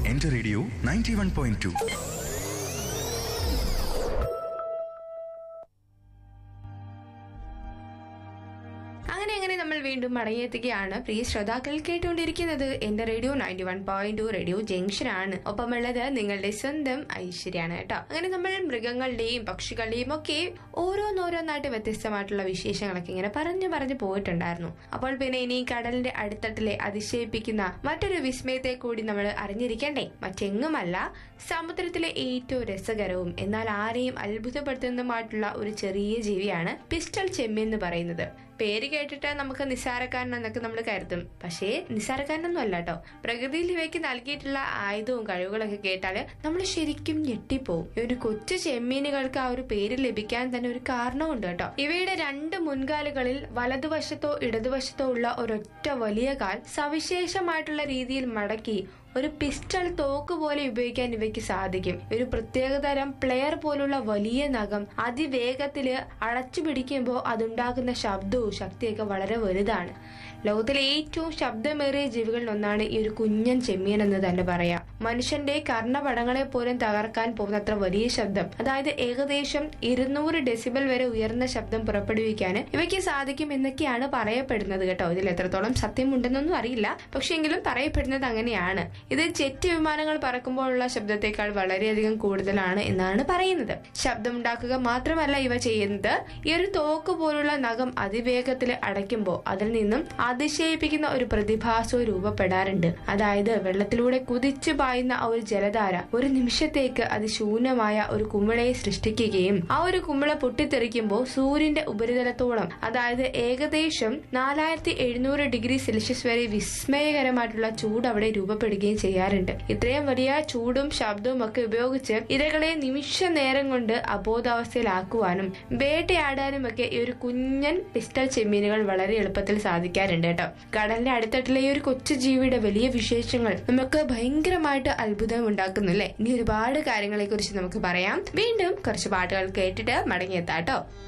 എന്റെ radio ninety one point two അങ്ങനെ അങ്ങനെ നമ്മൾ വീണ്ടും മടങ്ങിയെത്തുകയാണ് പ്രിയ ശ്രോതാക്കൾ കേട്ടുകൊണ്ടിരിക്കുന്നത് എന്റെ radio ninety one point two radio junction ആണ് ഒപ്പമുള്ളത് നിങ്ങളുടെ സ്വന്തം ഐശ്വര്യാണ് കേട്ടോ അങ്ങനെ നമ്മൾ മൃഗങ്ങളുടെയും പക്ഷികളുടെയും ഒക്കെ ഓരോന്നോരോന്നായിട്ട് വ്യത്യസ്തമായിട്ടുള്ള വിശേഷങ്ങളൊക്കെ ഇങ്ങനെ പറഞ്ഞു പറഞ്ഞു പോയിട്ടുണ്ടായിരുന്നു അപ്പോൾ പിന്നെ ഇനി കടലിന്റെ അടിത്തട്ടിലെ അതിശയിപ്പിക്കുന്ന മറ്റൊരു വിസ്മയത്തെ കൂടി നമ്മൾ അറിഞ്ഞിരിക്കണ്ടേ മറ്റെങ്ങുമല്ല സമുദ്രത്തിലെ ഏറ്റവും രസകരവും എന്നാൽ ആരെയും അത്ഭുതപ്പെടുത്തുന്നതുമായിട്ടുള്ള ഒരു ചെറിയ ജീവിയാണ് പിസ്റ്റൾ ചെമ്മീൻ എന്ന് പറയുന്നത് പേര് കേട്ടിട്ട് നമുക്ക് നിസ്സാരക്കാരനെന്നൊക്കെ നമ്മൾ കരുതും പക്ഷേ നിസ്സാരക്കാരനൊന്നും അല്ല കേട്ടോ പ്രകൃതിയിൽ ഇവയ്ക്ക് നൽകിയിട്ടുള്ള ആയുധവും കഴിവുകളൊക്കെ കേട്ടാല് നമ്മൾ ശരിക്കും ഞെട്ടിപ്പോവും ഈ ഒരു കൊച്ചു ചെമ്മീനുകൾക്ക് ആ ഒരു പേര് ലഭിക്കാൻ തന്നെ ഒരു കാരണമുണ്ട് കേട്ടോ ഇവയുടെ രണ്ട് മുൻകാലുകളിൽ വലതുവശത്തോ ഇടതുവശത്തോ ഉള്ള ഒരൊറ്റ വലിയ കാൽ സവിശേഷമായിട്ടുള്ള രീതിയിൽ മടക്കി ഒരു പിസ്റ്റൾ തോക്ക് പോലെ ഉപയോഗിക്കാൻ ഇവയ്ക്ക് സാധിക്കും ഒരു പ്രത്യേകതരം പ്ലെയർ പോലുള്ള വലിയ നഖം അതിവേഗത്തില് അടച്ചു പിടിക്കുമ്പോൾ അതുണ്ടാക്കുന്ന ശബ്ദവും ശക്തിയൊക്കെ വളരെ വലുതാണ് ലോകത്തിലെ ഏറ്റവും ശബ്ദമേറിയ ജീവികളിൽ ഒന്നാണ് ഈ ഒരു കുഞ്ഞൻ ചെമ്മീൻ എന്ന് തന്നെ പറയാം മനുഷ്യന്റെ കർണപടങ്ങളെ പോലും തകർക്കാൻ പോകുന്നത്ര വലിയ ശബ്ദം അതായത് ഏകദേശം ഇരുന്നൂറ് ഡെസിബൽ വരെ ഉയർന്ന ശബ്ദം പുറപ്പെടുവിക്കാൻ ഇവയ്ക്ക് സാധിക്കും എന്നൊക്കെയാണ് പറയപ്പെടുന്നത് കേട്ടോ ഇതിൽ എത്രത്തോളം സത്യമുണ്ടെന്നൊന്നും അറിയില്ല പക്ഷെ എങ്കിലും പറയപ്പെടുന്നത് അങ്ങനെയാണ് ഇത് ജെറ്റ് വിമാനങ്ങൾ പറക്കുമ്പോഴുള്ള ശബ്ദത്തെക്കാൾ വളരെയധികം കൂടുതലാണ് എന്നാണ് പറയുന്നത് ശബ്ദമുണ്ടാക്കുക മാത്രമല്ല ഇവ ചെയ്യുന്നത് ഈ ഒരു തോക്ക് പോലുള്ള നഖം അതിവേഗത്തിൽ അടയ്ക്കുമ്പോൾ അതിൽ നിന്നും അതിശയിപ്പിക്കുന്ന ഒരു പ്രതിഭാസവും രൂപപ്പെടാറുണ്ട് അതായത് വെള്ളത്തിലൂടെ കുതിച്ചു പായുന്ന ആ ഒരു ജലധാര ഒരു നിമിഷത്തേക്ക് അതിശൂന്യമായ ഒരു കുമിളയെ സൃഷ്ടിക്കുകയും ആ ഒരു കുമിള പൊട്ടിത്തെറിക്കുമ്പോൾ സൂര്യന്റെ ഉപരിതലത്തോളം അതായത് ഏകദേശം നാലായിരത്തി എഴുന്നൂറ് ഡിഗ്രി സെൽഷ്യസ് വരെ വിസ്മയകരമായിട്ടുള്ള ചൂട് അവിടെ രൂപപ്പെടുകയും ചെയ്യാറുണ്ട് ഇത്രയും വലിയ ചൂടും ശബ്ദവും ഒക്കെ ഉപയോഗിച്ച് ഇരകളെ നിമിഷ നേരം കൊണ്ട് അബോധാവസ്ഥയിലാക്കുവാനും വേട്ടയാടാനും ഒക്കെ ഈ ഒരു കുഞ്ഞൻ പിസ്റ്റൽ ചെമ്മീനുകൾ വളരെ എളുപ്പത്തിൽ സാധിക്കാറുണ്ട് കേട്ടോ കടലിന്റെ അടുത്തട്ടിലെ ഈ ഒരു കൊച്ചു ജീവിയുടെ വലിയ വിശേഷങ്ങൾ നമുക്ക് ഭയങ്കരമായിട്ട് അത്ഭുതം ഉണ്ടാക്കുന്നു അല്ലേ ഇനി ഒരുപാട് കാര്യങ്ങളെ കുറിച്ച് നമുക്ക് പറയാം വീണ്ടും കുറച്ച് പാട്ടുകൾ കേട്ടിട്ട് മടങ്ങിയെത്താട്ടോ